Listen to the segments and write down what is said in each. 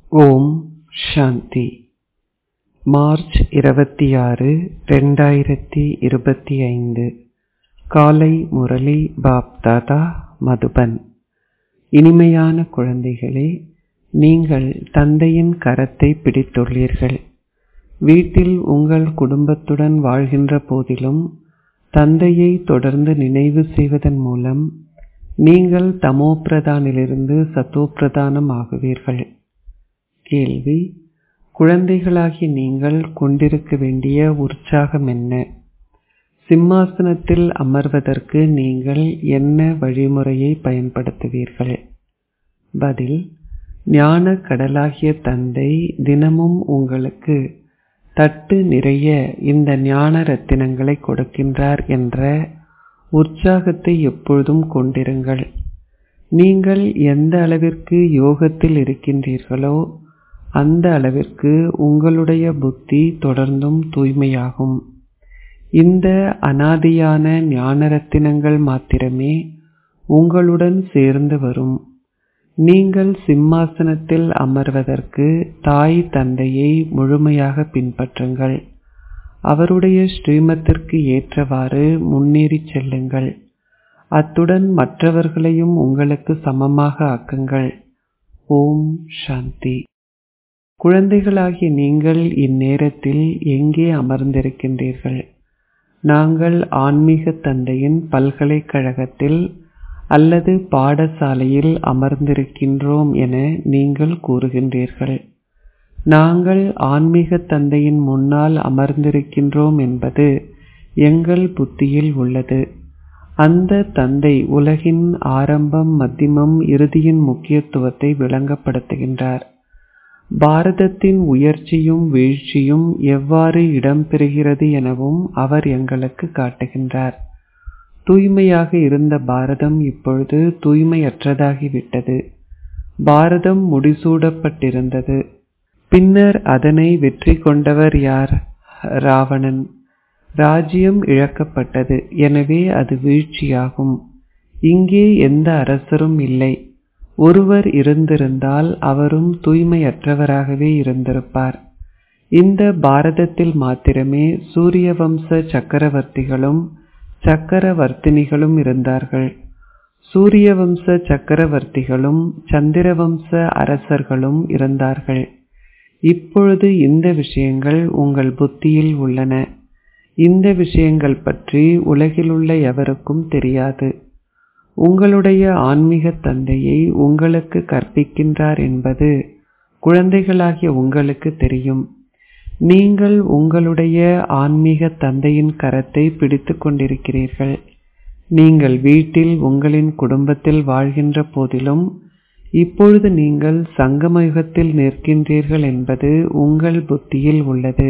ஓம் சாந்தி March இருபத்தி ஆறு ரெண்டாயிரத்தி இருபத்தி ஐந்து காலை முரளி பாப் தாதா மதுபன் இனிமையான குழந்தைகளே நீங்கள் தந்தையின் கரத்தை பிடித்துள்ளீர்கள் வீட்டில் உங்கள் குடும்பத்துடன் வாழ்கின்ற போதிலும் தந்தையை தொடர்ந்து நினைவு செய்வதன் மூலம் நீங்கள் தமோபிரதானிலிருந்து சத்தோப்பிரதானம் ஆகுவீர்கள் கேள்வி குழந்தைகளாகி நீங்கள் கொண்டிருக்க வேண்டிய உற்சாகம் என்ன சிம்மாசனத்தில் அமர்வதற்கு நீங்கள் என்ன வழிமுறையை பயன்படுத்துவீர்கள் பதில் ஞான கடலாகிய தந்தை தினமும் உங்களுக்கு தட்டு நிறைய இந்த ஞான ரத்தினங்களை கொடுக்கின்றார் என்ற உற்சாகத்தை எப்பொழுதும் கொண்டிருங்கள் நீங்கள் எந்த அளவிற்கு யோகத்தில் இருக்கின்றீர்களோ அந்த அளவிற்கு உங்களுடைய புத்தி தொடர்ந்தும் தூய்மையாகும் இந்த அனாதியான ஞான ரத்தினங்கள் மாத்திரமே உங்களுடன் சேர்ந்து வரும் நீங்கள் சிம்மாசனத்தில் அமர்வதற்கு தாய் தந்தையை முழுமையாக பின்பற்றுங்கள் அவருடைய ஸ்ரீமத்திற்கு ஏற்றவாறு முன்னேறி செல்லுங்கள் அத்துடன் மற்றவர்களையும் உங்களுக்கு சமமாக ஆக்குங்கள் ஓம் சாந்தி குழந்தைகளாகிய நீங்கள் இந்நேரத்தில் எங்கே அமர்ந்திருக்கின்றீர்கள் நாங்கள் ஆன்மீக தந்தையின் பல்கலைக்கழகத்தில் அல்லது பாடசாலையில் அமர்ந்திருக்கின்றோம் என நீங்கள் கூறுகின்றீர்கள் நாங்கள் ஆன்மீக தந்தையின் முன்னால் அமர்ந்திருக்கின்றோம் என்பது எங்கள் புத்தியில் உள்ளது அந்த தந்தை உலகின் ஆரம்பம் மத்தியமம் இறுதியின் முக்கியத்துவத்தை விளங்கப்படுத்துகின்றார் பாரதத்தின் உயர்ச்சியும் வீழ்ச்சியும் எவ்வாறு இடம்பெறுகிறது எனவும் அவர் எங்களுக்கு காட்டுகின்றார் தூய்மையாக இருந்த பாரதம் இப்பொழுது தூய்மையற்றதாகிவிட்டது பாரதம் முடிசூடப்பட்டிருந்தது பின்னர் அதனை வெற்றி கொண்டவர் யார் ராவணன் ராஜ்யம் இழக்கப்பட்டது எனவே அது வீழ்ச்சியாகும் இங்கே எந்த அரசரும் இல்லை ஒருவர் இருந்திருந்தால் அவரும் தூய்மையற்றவராகவே இருந்திருப்பார் இந்த பாரதத்தில் மாத்திரமே சூரிய வம்ச சக்கரவர்த்திகளும் சக்கரவர்த்தினிகளும் இருந்தார்கள் சூரிய வம்ச சக்கரவர்த்திகளும் சந்திரவம்ச அரசர்களும் இருந்தார்கள் இப்பொழுது இந்த விஷயங்கள் உங்கள் புத்தியில் உள்ளன இந்த விஷயங்கள் பற்றி உலகிலுள்ள எவருக்கும் தெரியாது உங்களுடைய ஆன்மீக தந்தையை உங்களுக்கு கற்பிக்கின்றார் என்பது குழந்தைகளாகிய உங்களுக்கு தெரியும் நீங்கள் உங்களுடைய ஆன்மீக தந்தையின் கரத்தை பிடித்து கொண்டிருக்கிறீர்கள் நீங்கள் வீட்டில் உங்களின் குடும்பத்தில் வாழ்கின்ற போதிலும் இப்பொழுது நீங்கள் சங்கமயுகத்தில் நிற்கின்றீர்கள் என்பது உங்கள் புத்தியில் உள்ளது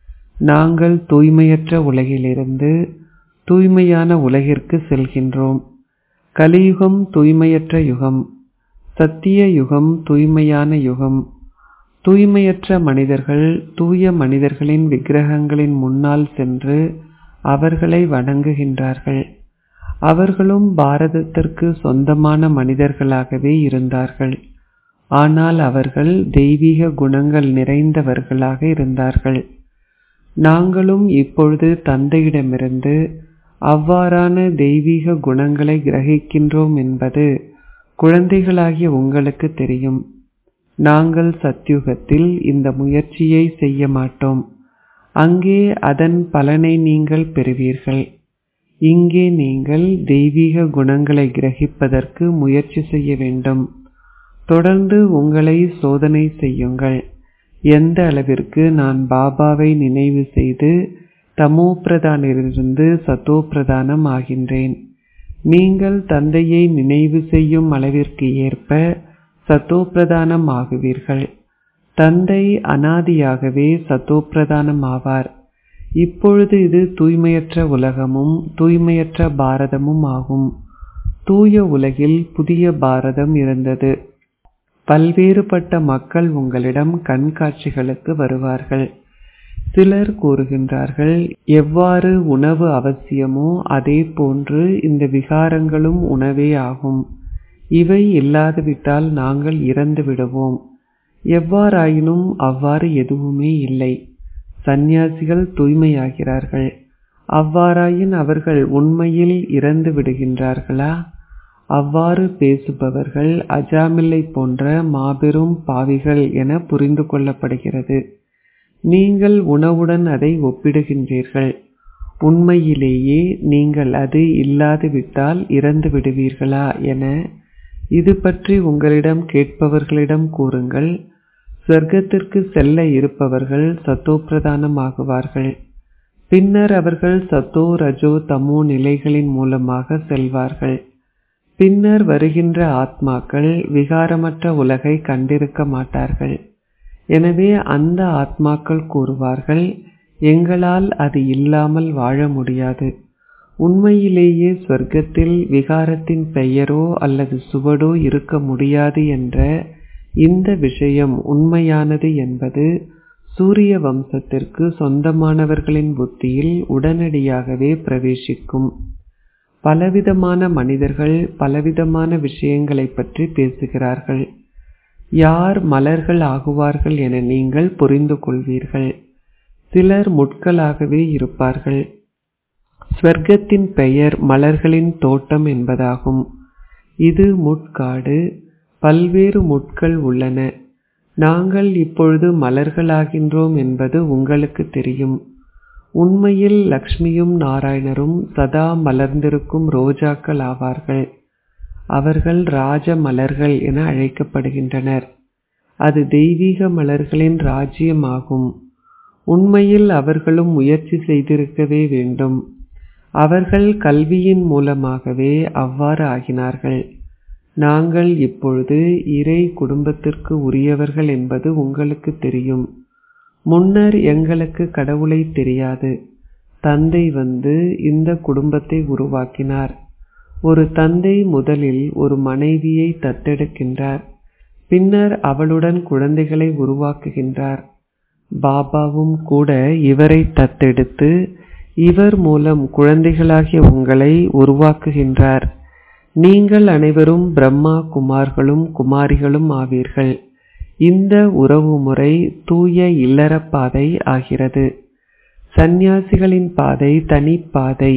நாங்கள் தூய்மையற்ற உலகிலிருந்து தூய்மையான உலகிற்கு செல்கின்றோம் கலியுகம் தூய்மையற்ற யுகம் சத்திய யுகம் தூய்மையான யுகம் தூய்மையற்ற மனிதர்கள் தூய மனிதர்களின் விக்கிரகங்களின் முன்னால் சென்று அவர்களை வணங்குகின்றார்கள் அவர்களும் பாரதத்திற்கு சொந்தமான மனிதர்களாகவே இருந்தார்கள் ஆனால் அவர்கள் தெய்வீக குணங்கள் நிறைந்தவர்களாக இருந்தார்கள் நாங்களும் இப்பொழுது தந்தையிடமிருந்து அவ்வாறான தெய்வீக குணங்களை கிரகிக்கின்றோம் என்பது குழந்தைகளாகிய உங்களுக்கு தெரியும் நாங்கள் சத்யுகத்தில் இந்த முயற்சியை செய்ய மாட்டோம் அங்கே அதன் பலனை நீங்கள் பெறுவீர்கள் இங்கே நீங்கள் தெய்வீக குணங்களை கிரகிப்பதற்கு முயற்சி செய்ய வேண்டும் தொடர்ந்து உங்களை சோதனை செய்யுங்கள் எந்த அளவிற்கு நான் பாபாவை நினைவு செய்து தமோ பிரதானிலிருந்து சத்தோ பிரதானம் ஆகின்றேன் நீங்கள் தந்தையை நினைவு செய்யும் அளவிற்கு ஏற்ப சத்தோ பிரதானம் ஆகுவீர்கள் தந்தை அனாதியாகவே சத்தோ பிரதானம் ஆவார் இப்பொழுது இது தூய்மையற்ற உலகமும் தூய்மையற்ற பாரதமும் ஆகும் தூய உலகில் புதிய பாரதம் இருந்தது பல்வேறுபட்ட மக்கள் உங்களிடம் கண்காட்சிகளுக்கு வருவார்கள் சிலர் கூறுகின்றார்கள் எவ்வாறு உணவு அவசியமோ அதே போன்று இந்த விகாரங்களும் உணவே ஆகும் இவை இல்லாதுவிட்டால் நாங்கள் இறந்து விடுவோம் எவ்வாறாயினும் அவ்வாறு எதுவுமே இல்லை சந்நியாசிகள் தூய்மையாகிறார்கள் அவ்வாறாயின் அவர்கள் உண்மையில் இறந்து விடுகின்றார்களா அவ்வாறு பேசுபவர்கள் அஜாமில்லை போன்ற மாபெரும் பாவிகள் என புரிந்து கொள்ளப்படுகிறது நீங்கள் உணவுடன் அதை ஒப்பிடுகின்றீர்கள் உண்மையிலேயே நீங்கள் அது இல்லாது விட்டால் இறந்து விடுவீர்களா என இது பற்றி உங்களிடம் கேட்பவர்களிடம் கூறுங்கள் சொர்க்கத்திற்கு செல்ல இருப்பவர்கள் சத்தோப்பிரதானம் ஆகுவார்கள் பின்னர் அவர்கள் சத்தோ ரஜோ தமோ நிலைகளின் மூலமாக செல்வார்கள் பின்னர் வருகின்ற ஆத்மாக்கள் விகாரமற்ற உலகை கண்டிருக்க மாட்டார்கள் எனவே அந்த ஆத்மாக்கள் கூறுவார்கள் எங்களால் அது இல்லாமல் வாழ முடியாது உண்மையிலேயே சொர்க்கத்தில் விகாரத்தின் பெயரோ அல்லது சுவடோ இருக்க முடியாது என்ற இந்த விஷயம் உண்மையானது என்பது சூரிய வம்சத்திற்கு சொந்தமானவர்களின் புத்தியில் உடனடியாகவே பிரவேசிக்கும் பலவிதமான மனிதர்கள் பலவிதமான விஷயங்களை பற்றி பேசுகிறார்கள் யார் மலர்கள் ஆகுவார்கள் என நீங்கள் புரிந்து கொள்வீர்கள் சிலர் முட்களாகவே இருப்பார்கள் ஸ்வர்க்கத்தின் பெயர் மலர்களின் தோட்டம் என்பதாகும் இது முட்காடு பல்வேறு முட்கள் உள்ளன நாங்கள் இப்பொழுது மலர்களாகின்றோம் என்பது உங்களுக்கு தெரியும் உண்மையில் லக்ஷ்மியும் நாராயணரும் சதா மலர்ந்திருக்கும் ரோஜாக்கள் ஆவார்கள் அவர்கள் ராஜ மலர்கள் என அழைக்கப்படுகின்றனர் அது தெய்வீக மலர்களின் ராஜ்யமாகும் உண்மையில் அவர்களும் முயற்சி செய்திருக்கவே வேண்டும் அவர்கள் கல்வியின் மூலமாகவே அவ்வாறு ஆகினார்கள் நாங்கள் இப்பொழுது இறை குடும்பத்திற்கு உரியவர்கள் என்பது உங்களுக்கு தெரியும் முன்னர் எங்களுக்கு கடவுளை தெரியாது தந்தை வந்து இந்த குடும்பத்தை உருவாக்கினார் ஒரு தந்தை முதலில் ஒரு மனைவியை தத்தெடுக்கின்றார் பின்னர் அவளுடன் குழந்தைகளை உருவாக்குகின்றார் பாபாவும் கூட இவரை தத்தெடுத்து இவர் மூலம் குழந்தைகளாகிய உங்களை உருவாக்குகின்றார் நீங்கள் அனைவரும் பிரம்மா குமார்களும் குமாரிகளும் ஆவீர்கள் இந்த உறவு முறை தூய இல்லற பாதை ஆகிறது சந்நியாசிகளின் பாதை தனிப்பாதை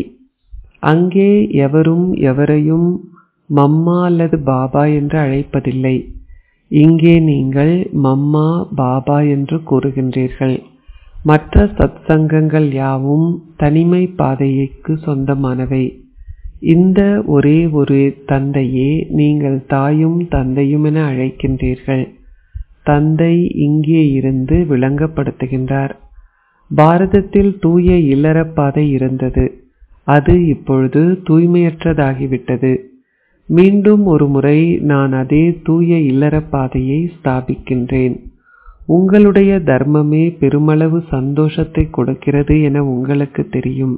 அங்கே எவரும் எவரையும் மம்மா அல்லது பாபா என்று அழைப்பதில்லை இங்கே நீங்கள் மம்மா பாபா என்று கூறுகின்றீர்கள் மற்ற சத்சங்கங்கள் யாவும் தனிமை பாதைக்கு சொந்தமானவை இந்த ஒரே ஒரு தந்தையே நீங்கள் தாயும் தந்தையும் என அழைக்கின்றீர்கள் தந்தை இங்கே இருந்து விளங்கப்படுத்துகின்றார் பாரதத்தில் தூய இல்லறப்பாதை இருந்தது அது இப்பொழுது தூய்மையற்றதாகிவிட்டது மீண்டும் ஒரு முறை நான் அதே தூய இல்லறப்பாதையை ஸ்தாபிக்கின்றேன் உங்களுடைய தர்மமே பெருமளவு சந்தோஷத்தை கொடுக்கிறது என உங்களுக்கு தெரியும்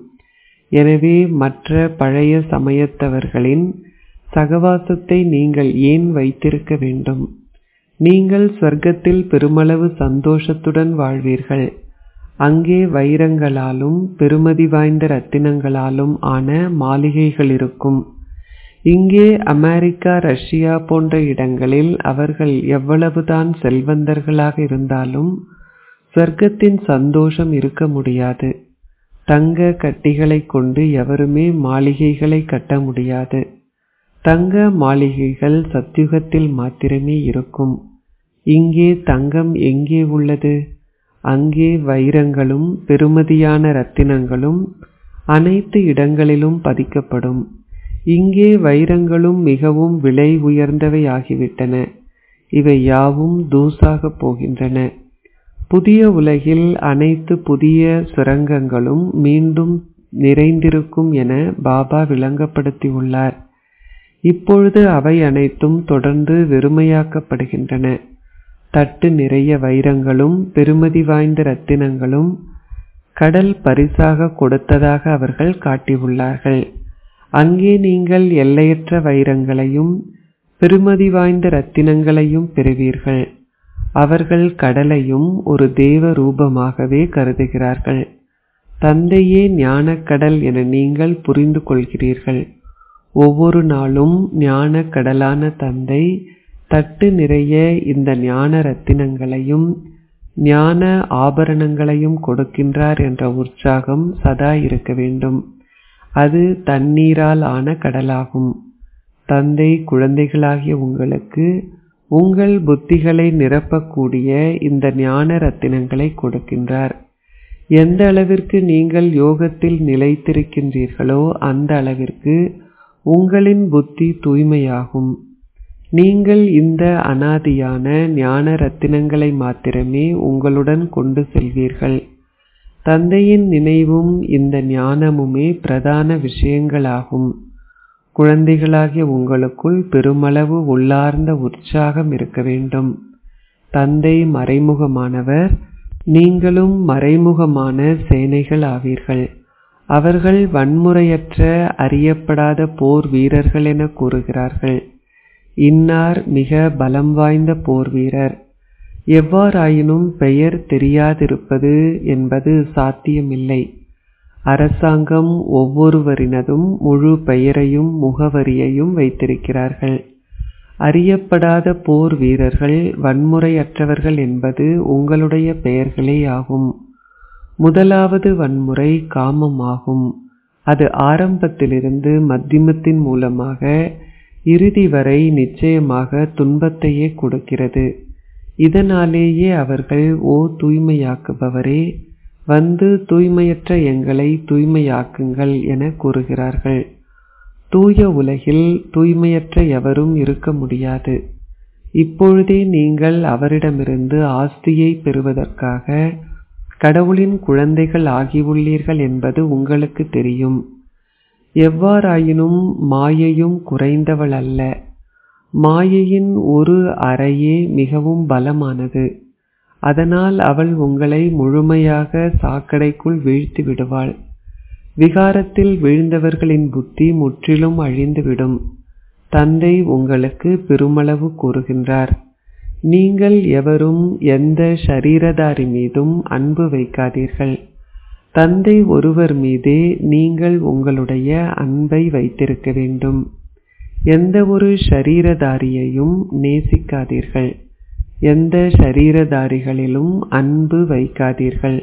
எனவே மற்ற பழைய சமயத்தவர்களின் சகவாசத்தை நீங்கள் ஏன் வைத்திருக்க வேண்டும் நீங்கள் சொர்க்கத்தில் பெருமளவு சந்தோஷத்துடன் வாழ்வீர்கள் அங்கே வைரங்களாலும் பெருமதி வாய்ந்த ரத்தினங்களாலும் ஆன மாளிகைகள் இருக்கும் இங்கே அமெரிக்கா ரஷ்யா போன்ற இடங்களில் அவர்கள் எவ்வளவுதான் செல்வந்தர்களாக இருந்தாலும் சொர்க்கத்தின் சந்தோஷம் இருக்க முடியாது தங்க கட்டிகளை கொண்டு எவருமே மாளிகைகளை கட்ட முடியாது தங்க மாளிகைகள் சத்தியுகத்தில் மாத்திரமே இருக்கும் இங்கே தங்கம் எங்கே உள்ளது அங்கே வைரங்களும் பெருமதியான ரத்தினங்களும் அனைத்து இடங்களிலும் பதிக்கப்படும் இங்கே வைரங்களும் மிகவும் விலை உயர்ந்தவை ஆகிவிட்டன இவை யாவும் தூசாக போகின்றன புதிய உலகில் அனைத்து புதிய சுரங்கங்களும் மீண்டும் நிறைந்திருக்கும் என பாபா விளங்கப்படுத்தியுள்ளார் இப்பொழுது அவை அனைத்தும் தொடர்ந்து வெறுமையாக்கப்படுகின்றன தட்டு நிறைய வைரங்களும் பெருமதி வாய்ந்த ரத்தினங்களும் கடல் பரிசாக கொடுத்ததாக அவர்கள் காட்டியுள்ளார்கள் அங்கே நீங்கள் எல்லையற்ற வைரங்களையும் பெருமதி வாய்ந்த ரத்தினங்களையும் பெறுவீர்கள் அவர்கள் கடலையும் ஒரு தேவ ரூபமாகவே கருதுகிறார்கள் தந்தையே ஞானக்கடல் என நீங்கள் புரிந்து கொள்கிறீர்கள் ஒவ்வொரு நாளும் ஞான கடலான தந்தை தட்டு நிறைய இந்த ஞான ரத்தினங்களையும் ஞான ஆபரணங்களையும் கொடுக்கின்றார் என்ற உற்சாகம் சதா இருக்க வேண்டும் அது தண்ணீரால் ஆன கடலாகும் தந்தை குழந்தைகளாகிய உங்களுக்கு உங்கள் புத்திகளை நிரப்பக்கூடிய இந்த ஞான ரத்தினங்களை கொடுக்கின்றார் எந்த அளவிற்கு நீங்கள் யோகத்தில் நிலைத்திருக்கின்றீர்களோ அந்த அளவிற்கு உங்களின் புத்தி தூய்மையாகும் நீங்கள் இந்த அனாதியான ஞான ரத்தினங்களை மாத்திரமே உங்களுடன் கொண்டு செல்வீர்கள் தந்தையின் நினைவும் இந்த ஞானமுமே பிரதான விஷயங்களாகும் குழந்தைகளாகிய உங்களுக்குள் பெருமளவு உள்ளார்ந்த உற்சாகம் இருக்க வேண்டும் தந்தை மறைமுகமானவர் நீங்களும் மறைமுகமான சேனைகள் ஆவீர்கள் அவர்கள் வன்முறையற்ற அறியப்படாத போர் வீரர்கள் என கூறுகிறார்கள் இன்னார் மிக பலம் வாய்ந்த போர் வீரர் எவ்வாறாயினும் பெயர் தெரியாதிருப்பது என்பது சாத்தியமில்லை அரசாங்கம் ஒவ்வொருவரினதும் முழு பெயரையும் முகவரியையும் வைத்திருக்கிறார்கள் அறியப்படாத போர் வீரர்கள் வன்முறையற்றவர்கள் என்பது உங்களுடைய பெயர்களே ஆகும் முதலாவது வன்முறை காமமாகும் அது ஆரம்பத்திலிருந்து மத்தியமத்தின் மூலமாக இறுதி வரை நிச்சயமாக துன்பத்தையே கொடுக்கிறது இதனாலேயே அவர்கள் ஓ தூய்மையாக்குபவரே வந்து தூய்மையற்ற எங்களை தூய்மையாக்குங்கள் என கூறுகிறார்கள் தூய உலகில் தூய்மையற்ற எவரும் இருக்க முடியாது இப்பொழுதே நீங்கள் அவரிடமிருந்து ஆஸ்தியை பெறுவதற்காக கடவுளின் குழந்தைகள் ஆகியுள்ளீர்கள் என்பது உங்களுக்கு தெரியும் எவ்வாறாயினும் மாயையும் குறைந்தவள் அல்ல மாயையின் ஒரு அறையே மிகவும் பலமானது அதனால் அவள் உங்களை முழுமையாக சாக்கடைக்குள் வீழ்த்தி விடுவாள் விகாரத்தில் வீழ்ந்தவர்களின் புத்தி முற்றிலும் அழிந்துவிடும் தந்தை உங்களுக்கு பெருமளவு கூறுகின்றார் நீங்கள் எவரும் எந்த ஷரீரதாரி மீதும் அன்பு வைக்காதீர்கள் தந்தை ஒருவர் மீதே நீங்கள் உங்களுடைய அன்பை வைத்திருக்க வேண்டும் எந்த ஒரு ஷரீரதாரியையும் நேசிக்காதீர்கள் எந்த ஷரீரதாரிகளிலும் அன்பு வைக்காதீர்கள்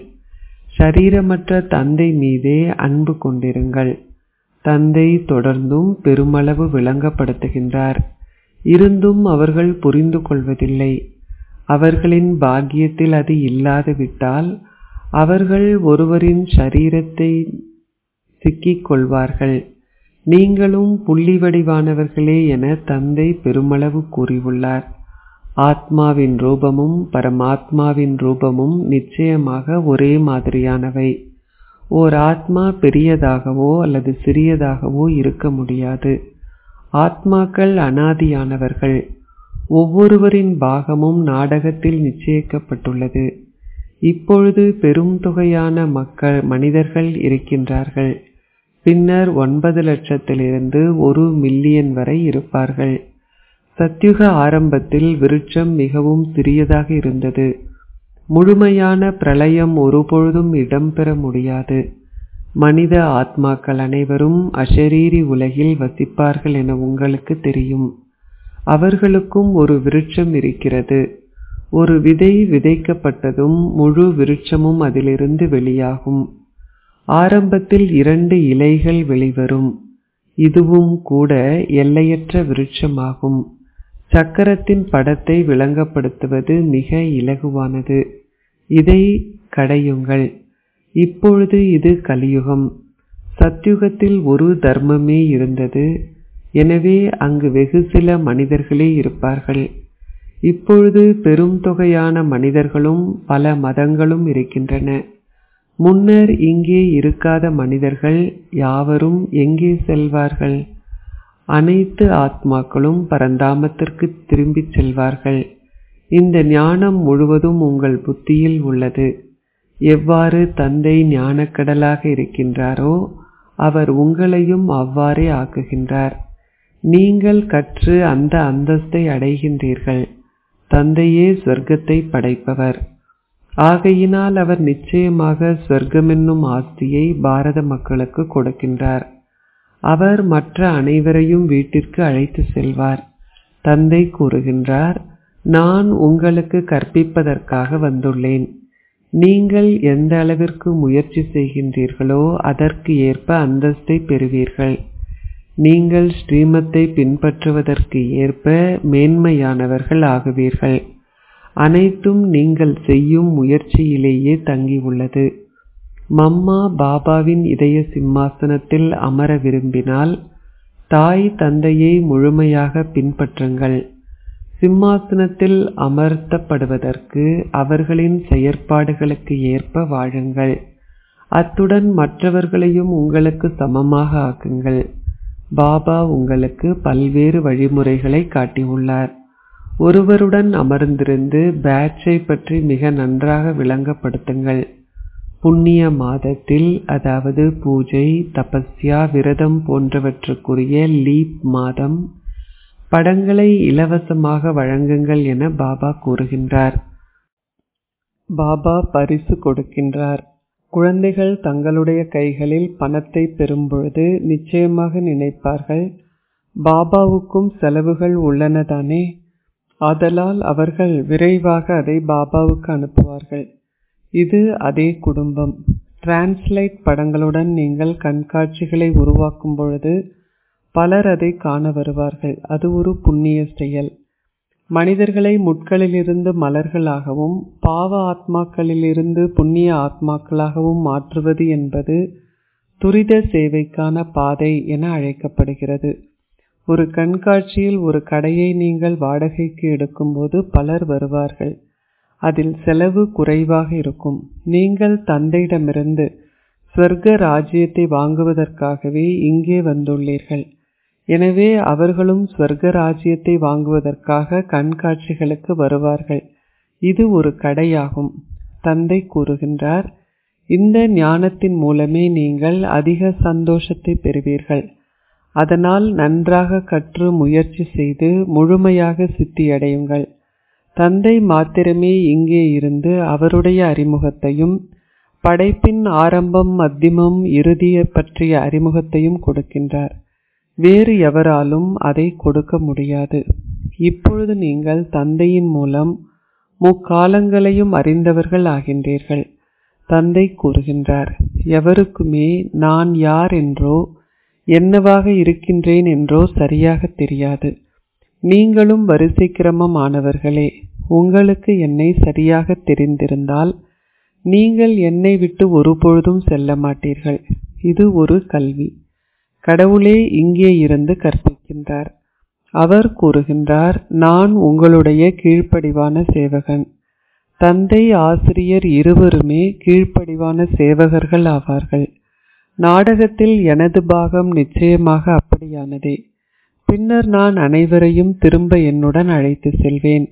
ஷரீரமற்ற தந்தை மீதே அன்பு கொண்டிருங்கள் தந்தை தொடர்ந்தும் பெருமளவு விளங்கப்படுத்துகின்றார் இருந்தும் அவர்கள் புரிந்து கொள்வதில்லை அவர்களின் பாக்கியத்தில் அது இல்லாது விட்டால் அவர்கள் ஒருவரின் ஷரீரத்தை சிக்கிக் கொள்வார்கள் நீங்களும் புள்ளி வடிவானவர்களே என தந்தை பெருமளவு கூறியுள்ளார் ஆத்மாவின் ரூபமும் பரமாத்மாவின் ரூபமும் நிச்சயமாக ஒரே மாதிரியானவை ஓர் ஆத்மா பெரியதாகவோ அல்லது சிறியதாகவோ இருக்க முடியாது ஆத்மாக்கள் அனாதியானவர்கள் ஒவ்வொருவரின் பாகமும் நாடகத்தில் நிச்சயிக்கப்பட்டுள்ளது இப்பொழுது பெரும் தொகையான மக்கள் மனிதர்கள் இருக்கின்றார்கள் பின்னர் ஒன்பது லட்சத்திலிருந்து ஒரு மில்லியன் வரை இருப்பார்கள் சத்யுக ஆரம்பத்தில் விருட்சம் மிகவும் சிறியதாக இருந்தது முழுமையான பிரளயம் ஒருபொழுதும் இடம்பெற முடியாது மனித ஆத்மாக்கள் அனைவரும் அஷரீரி உலகில் வசிப்பார்கள் என உங்களுக்கு தெரியும் அவர்களுக்கும் ஒரு விருட்சம் இருக்கிறது ஒரு விதை விதைக்கப்பட்டதும் முழு விருட்சமும் அதிலிருந்து வெளியாகும் ஆரம்பத்தில் இரண்டு இலைகள் வெளிவரும் இதுவும் கூட எல்லையற்ற விருட்சமாகும் சக்கரத்தின் படத்தை விளங்கப்படுத்துவது மிக இலகுவானது இதை கடையுங்கள் இப்பொழுது இது கலியுகம் சத்யுகத்தில் ஒரு தர்மமே இருந்தது எனவே அங்கு வெகு சில மனிதர்களே இருப்பார்கள் இப்பொழுது பெரும் தொகையான மனிதர்களும் பல மதங்களும் இருக்கின்றன முன்னர் இங்கே இருக்காத மனிதர்கள் யாவரும் எங்கே செல்வார்கள் அனைத்து ஆத்மாக்களும் பரந்தாமத்திற்கு திரும்பிச் செல்வார்கள் இந்த ஞானம் முழுவதும் உங்கள் புத்தியில் உள்ளது எவ்வாறு தந்தை ஞானக்கடலாக இருக்கின்றாரோ அவர் உங்களையும் அவ்வாறே ஆக்குகின்றார் நீங்கள் கற்று அந்த அந்தஸ்தை அடைகின்றீர்கள் தந்தையே சொர்க்கத்தை படைப்பவர் ஆகையினால் அவர் நிச்சயமாக சொர்க்கமென்னும் ஆஸ்தியை பாரத மக்களுக்கு கொடுக்கின்றார் அவர் மற்ற அனைவரையும் வீட்டிற்கு அழைத்து செல்வார் தந்தை கூறுகின்றார் நான் உங்களுக்கு கற்பிப்பதற்காக வந்துள்ளேன் நீங்கள் எந்த அளவிற்கு முயற்சி செய்கின்றீர்களோ அதற்கு ஏற்ப அந்தஸ்தை பெறுவீர்கள் நீங்கள் ஸ்ரீமத்தை பின்பற்றுவதற்கு ஏற்ப மேன்மையானவர்கள் ஆகுவீர்கள் அனைத்தும் நீங்கள் செய்யும் முயற்சியிலேயே தங்கியுள்ளது மம்மா பாபாவின் இதய சிம்மாசனத்தில் அமர விரும்பினால் தாய் தந்தையை முழுமையாக பின்பற்றுங்கள் சிம்மாசனத்தில் அமர்த்தப்படுவதற்கு அவர்களின் செயற்பாடுகளுக்கு ஏற்ப வாழுங்கள் அத்துடன் மற்றவர்களையும் உங்களுக்கு சமமாக ஆக்குங்கள் பாபா உங்களுக்கு பல்வேறு வழிமுறைகளை காட்டியுள்ளார் ஒருவருடன் அமர்ந்திருந்து பேட்சை பற்றி மிக நன்றாக விளங்கப்படுத்துங்கள் புண்ணிய மாதத்தில் அதாவது பூஜை தபஸ்யா விரதம் போன்றவற்றுக்குரிய லீப் மாதம் படங்களை இலவசமாக வழங்குங்கள் என பாபா கூறுகின்றார் பாபா பரிசு கொடுக்கின்றார் குழந்தைகள் தங்களுடைய கைகளில் பணத்தை பெறும்பொழுது நிச்சயமாக நினைப்பார்கள் பாபாவுக்கும் செலவுகள் உள்ளனதானே ஆதலால் அவர்கள் விரைவாக அதை பாபாவுக்கு அனுப்புவார்கள் இது அதே குடும்பம் டிரான்ஸ்லைட் படங்களுடன் நீங்கள் கண்காட்சிகளை உருவாக்கும் பொழுது பலர் அதை காண வருவார்கள் அது ஒரு புண்ணிய செயல் மனிதர்களை முட்களிலிருந்து மலர்களாகவும் பாவ ஆத்மாக்களிலிருந்து புண்ணிய ஆத்மாக்களாகவும் மாற்றுவது என்பது துரித சேவைக்கான பாதை என அழைக்கப்படுகிறது ஒரு கண்காட்சியில் ஒரு கடையை நீங்கள் வாடகைக்கு எடுக்கும்போது பலர் வருவார்கள் அதில் செலவு குறைவாக இருக்கும் நீங்கள் தந்தையிடமிருந்து ஸ்வர்க ராஜ்யத்தை வாங்குவதற்காகவே இங்கே வந்துள்ளீர்கள் எனவே அவர்களும் ஸ்வர்க ராஜ்யத்தை வாங்குவதற்காக கண்காட்சிகளுக்கு வருவார்கள் இது ஒரு கடையாகும் தந்தை கூறுகின்றார் இந்த ஞானத்தின் மூலமே நீங்கள் அதிக சந்தோஷத்தை பெறுவீர்கள் அதனால் நன்றாக கற்று முயற்சி செய்து முழுமையாக சித்தியடையுங்கள் தந்தை மாத்திரமே இங்கே இருந்து அவருடைய அறிமுகத்தையும் படைப்பின் ஆரம்பம் மத்தியமம் இறுதியை பற்றிய அறிமுகத்தையும் கொடுக்கின்றார் வேறு எவராலும் அதை கொடுக்க முடியாது இப்பொழுது நீங்கள் தந்தையின் மூலம் முக்காலங்களையும் அறிந்தவர்கள் ஆகின்றீர்கள் தந்தை கூறுகின்றார் எவருக்குமே நான் யார் என்றோ என்னவாக இருக்கின்றேன் என்றோ சரியாக தெரியாது நீங்களும் வரிசை கிரமம் ஆனவர்களே உங்களுக்கு என்னை சரியாக தெரிந்திருந்தால் நீங்கள் என்னை விட்டு ஒருபொழுதும் செல்ல மாட்டீர்கள் இது ஒரு கல்வி கடவுளே இங்கே இருந்து கற்பிக்கின்றார் அவர் கூறுகின்றார் நான் உங்களுடைய கீழ்ப்படிவான சேவகன் தந்தை ஆசிரியர் இருவருமே கீழ்ப்படிவான சேவகர்கள் ஆவார்கள் நாடகத்தில் எனது பாகம் நிச்சயமாக அப்படியானதே பின்னர் நான் அனைவரையும் திரும்ப என்னுடன் அழைத்து செல்வேன்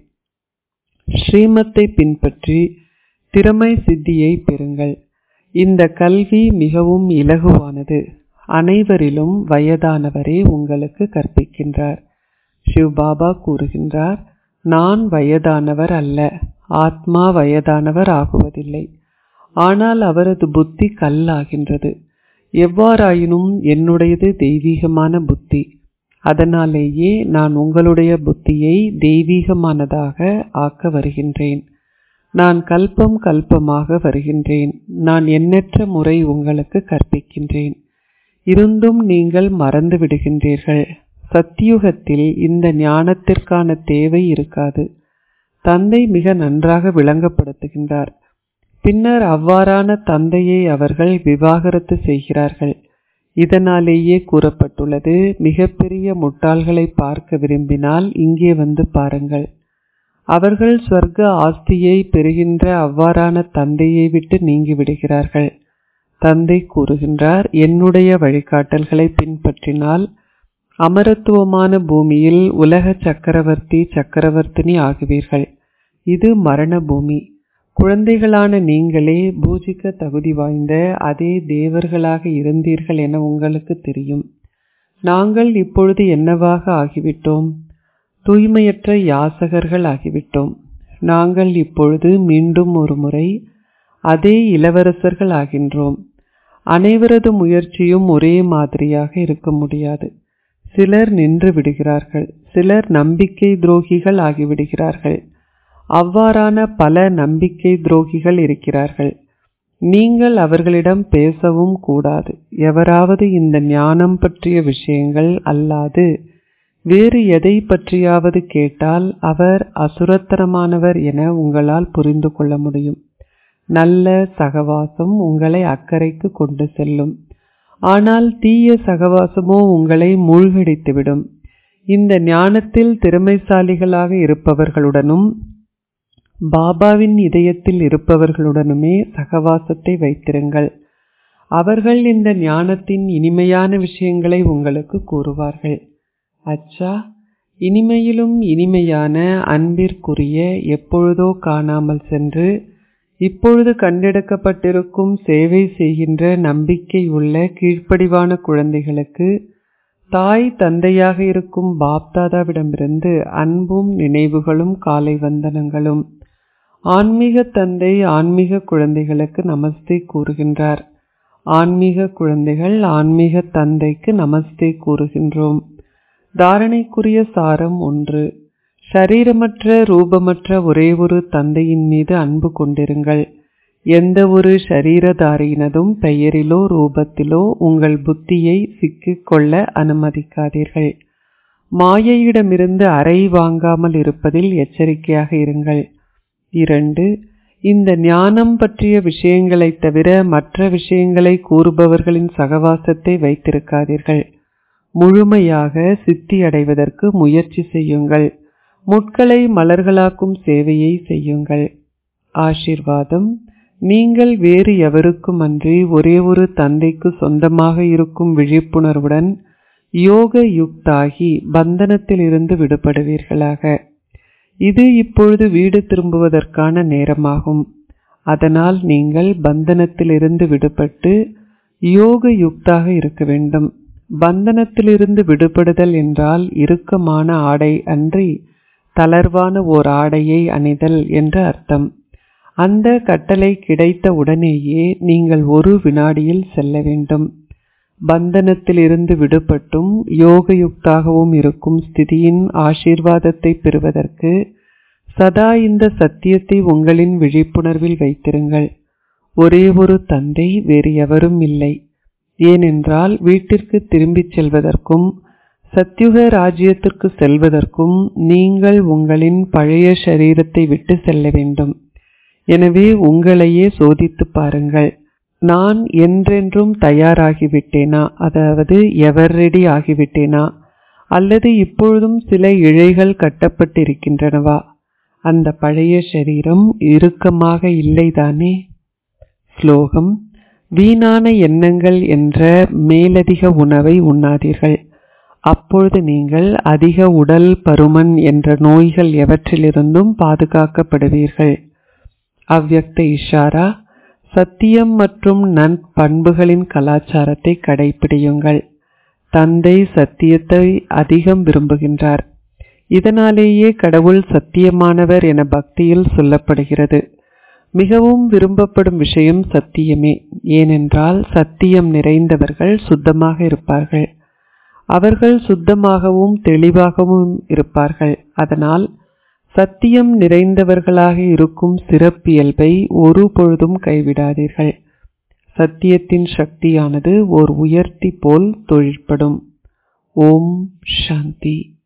ஸ்ரீமத்தை பின்பற்றி திறமை சித்தியை பெறுங்கள் இந்த கல்வி மிகவும் இலகுவானது அனைவரிலும் வயதானவரே உங்களுக்கு கற்பிக்கின்றார் சிவபாபா கூறுகின்றார் நான் வயதானவர் அல்ல ஆத்மா வயதானவர் ஆகுவதில்லை ஆனால் அவரது புத்தி கல்லாகின்றது எவ்வாறாயினும் என்னுடையது தெய்வீகமான புத்தி அதனாலேயே நான் உங்களுடைய புத்தியை தெய்வீகமானதாக ஆக்க வருகின்றேன் நான் கல்பம் கல்பமாக வருகின்றேன் நான் எண்ணற்ற முறை உங்களுக்கு கற்பிக்கின்றேன் இருந்தும் நீங்கள் மறந்து விடுகின்றீர்கள் சத்தியுகத்தில் இந்த ஞானத்திற்கான தேவை இருக்காது தந்தை மிக நன்றாக விளங்கப்படுத்துகின்றார் பின்னர் அவ்வாறான தந்தையை அவர்கள் விவாகரத்து செய்கிறார்கள் இதனாலேயே கூறப்பட்டுள்ளது மிகப்பெரிய முட்டாள்களை பார்க்க விரும்பினால் இங்கே வந்து பாருங்கள் அவர்கள் ஸ்வர்க்க ஆஸ்தியை பெறுகின்ற அவ்வாறான தந்தையை விட்டு நீங்கி விடுகிறார்கள் தந்தை கூறுகின்றார் என்னுடைய வழிகாட்டல்களை பின்பற்றினால் அமரத்துவமான பூமியில் உலக சக்கரவர்த்தி சக்கரவர்த்தினி ஆகுவீர்கள் இது மரண பூமி குழந்தைகளான நீங்களே பூஜிக்க தகுதி வாய்ந்த அதே தேவர்களாக இருந்தீர்கள் என உங்களுக்கு தெரியும் நாங்கள் இப்பொழுது என்னவாக ஆகிவிட்டோம் தூய்மையற்ற யாசகர்கள் ஆகிவிட்டோம் நாங்கள் இப்பொழுது மீண்டும் ஒரு முறை அதே இளவரசர்கள் ஆகின்றோம் அனைவரது முயற்சியும் ஒரே மாதிரியாக இருக்க முடியாது சிலர் நின்று விடுகிறார்கள் சிலர் நம்பிக்கை துரோகிகள் ஆகிவிடுகிறார்கள் அவ்வாறான பல நம்பிக்கை துரோகிகள் இருக்கிறார்கள் நீங்கள் அவர்களிடம் பேசவும் கூடாது எவராவது இந்த ஞானம் பற்றிய விஷயங்கள் அல்லாது வேறு எதை பற்றியாவது கேட்டால் அவர் அசுரத்தனமானவர் என உங்களால் புரிந்து கொள்ள முடியும் நல்ல சகவாசம் உங்களை அக்கறைக்கு கொண்டு செல்லும் ஆனால் தீய சகவாசமோ உங்களை மூழ்கடித்துவிடும் இந்த ஞானத்தில் திறமைசாலிகளாக இருப்பவர்களுடனும் பாபாவின் இதயத்தில் இருப்பவர்களுடனுமே சகவாசத்தை வைத்திருங்கள் அவர்கள் இந்த ஞானத்தின் இனிமையான விஷயங்களை உங்களுக்கு கூறுவார்கள் அச்சா இனிமையிலும் இனிமையான அன்பிற்குரிய எப்பொழுதோ காணாமல் சென்று இப்பொழுது கண்டெடுக்கப்பட்டிருக்கும் சேவை செய்கின்ற நம்பிக்கை உள்ள கீழ்ப்படிவான குழந்தைகளுக்கு தாய் தந்தையாக இருக்கும் பாப்தாதாவிடமிருந்து அன்பும் நினைவுகளும் காலை வந்தனங்களும் ஆன்மீக தந்தை ஆன்மீக குழந்தைகளுக்கு நமஸ்தே கூறுகின்றார் ஆன்மீக குழந்தைகள் ஆன்மீக தந்தைக்கு நமஸ்தே கூறுகின்றோம் தாரணைக்குரிய சாரம் ஒன்று ஷரீரமற்ற ரூபமற்ற ஒரே ஒரு தந்தையின் மீது அன்பு கொண்டிருங்கள் எந்த ஒரு ஷரீரதாரியினதும் பெயரிலோ ரூபத்திலோ உங்கள் புத்தியை சிக்கிக் கொள்ள அனுமதிக்காதீர்கள் மாயையிடமிருந்து அறை வாங்காமல் இருப்பதில் எச்சரிக்கையாக இருங்கள் இரண்டு இந்த ஞானம் பற்றிய விஷயங்களைத் தவிர மற்ற விஷயங்களை கூறுபவர்களின் சகவாசத்தை வைத்திருக்காதீர்கள் முழுமையாக சித்தி அடைவதற்கு முயற்சி செய்யுங்கள் முட்களை மலர்களாக்கும் சேவையை செய்யுங்கள் ஆசிர்வாதம் நீங்கள் வேறு எவருக்கும் அன்றி ஒரே ஒரு தந்தைக்கு சொந்தமாக இருக்கும் விழிப்புணர்வுடன் யோக யுக்தாகி பந்தனத்தில் இருந்து விடுபடுவீர்களாக இது இப்பொழுது வீடு திரும்புவதற்கான நேரமாகும் அதனால் நீங்கள் பந்தனத்திலிருந்து விடுபட்டு யோக யுக்தாக இருக்க வேண்டும் பந்தனத்திலிருந்து விடுபடுதல் என்றால் இறுக்கமான ஆடை அன்றி தளர்வான ஓர் ஆடையை அணிதல் என்று அர்த்தம் அந்த கட்டளை கிடைத்த உடனேயே நீங்கள் ஒரு வினாடியில் செல்ல வேண்டும் பந்தனத்தில் இருந்து விடுபட்டும் யோகயுக்தாகவும் இருக்கும் ஸ்திதியின் ஆசீர்வாதத்தை பெறுவதற்கு சதா இந்த சத்தியத்தை உங்களின் விழிப்புணர்வில் வைத்திருங்கள் ஒரே ஒரு தந்தை வேறு எவரும் இல்லை ஏனென்றால் வீட்டிற்கு திரும்பிச் செல்வதற்கும் சத்யுக ராஜ்யத்திற்கு செல்வதற்கும் நீங்கள் உங்களின் பழைய சரீரத்தை விட்டு செல்ல வேண்டும் எனவே உங்களையே சோதித்து பாருங்கள் நான் என்றென்றும் தயாராகிவிட்டேனா அதாவது எவர் ரெடி ஆகிவிட்டேனா அல்லது இப்பொழுதும் சில இழைகள் கட்டப்பட்டிருக்கின்றனவா அந்த பழைய சரீரம் இறுக்கமாக இல்லைதானே ஸ்லோகம் வீணான எண்ணங்கள் என்ற மேலதிக உணவை உண்ணாதீர்கள் அப்பொழுது நீங்கள் அதிக உடல் பருமன் என்ற நோய்கள் எவற்றிலிருந்தும் பாதுகாக்கப்படுவீர்கள் அவ்யக்த இஷாரா சத்தியம் மற்றும் நன்பண்புகளின் கலாச்சாரத்தை கடைபிடியுங்கள் தந்தை சத்தியத்தை அதிகம் விரும்புகின்றார் இதனாலேயே கடவுள் சத்தியமானவர் என பக்தியில் சொல்லப்படுகிறது மிகவும் விரும்பப்படும் விஷயம் சத்தியமே ஏனென்றால் சத்தியம் நிறைந்தவர்கள் சுத்தமாக இருப்பார்கள் அவர்கள் சுத்தமாகவும் தெளிவாகவும் இருப்பார்கள் அதனால் சத்தியம் நிறைந்தவர்களாக இருக்கும் சிறப்பியல்பை ஒரு பொழுதும் கைவிடாதீர்கள் சத்தியத்தின் சக்தியானது ஓர் உயர்த்தி போல் தொழிற்படும் ஓம் சாந்தி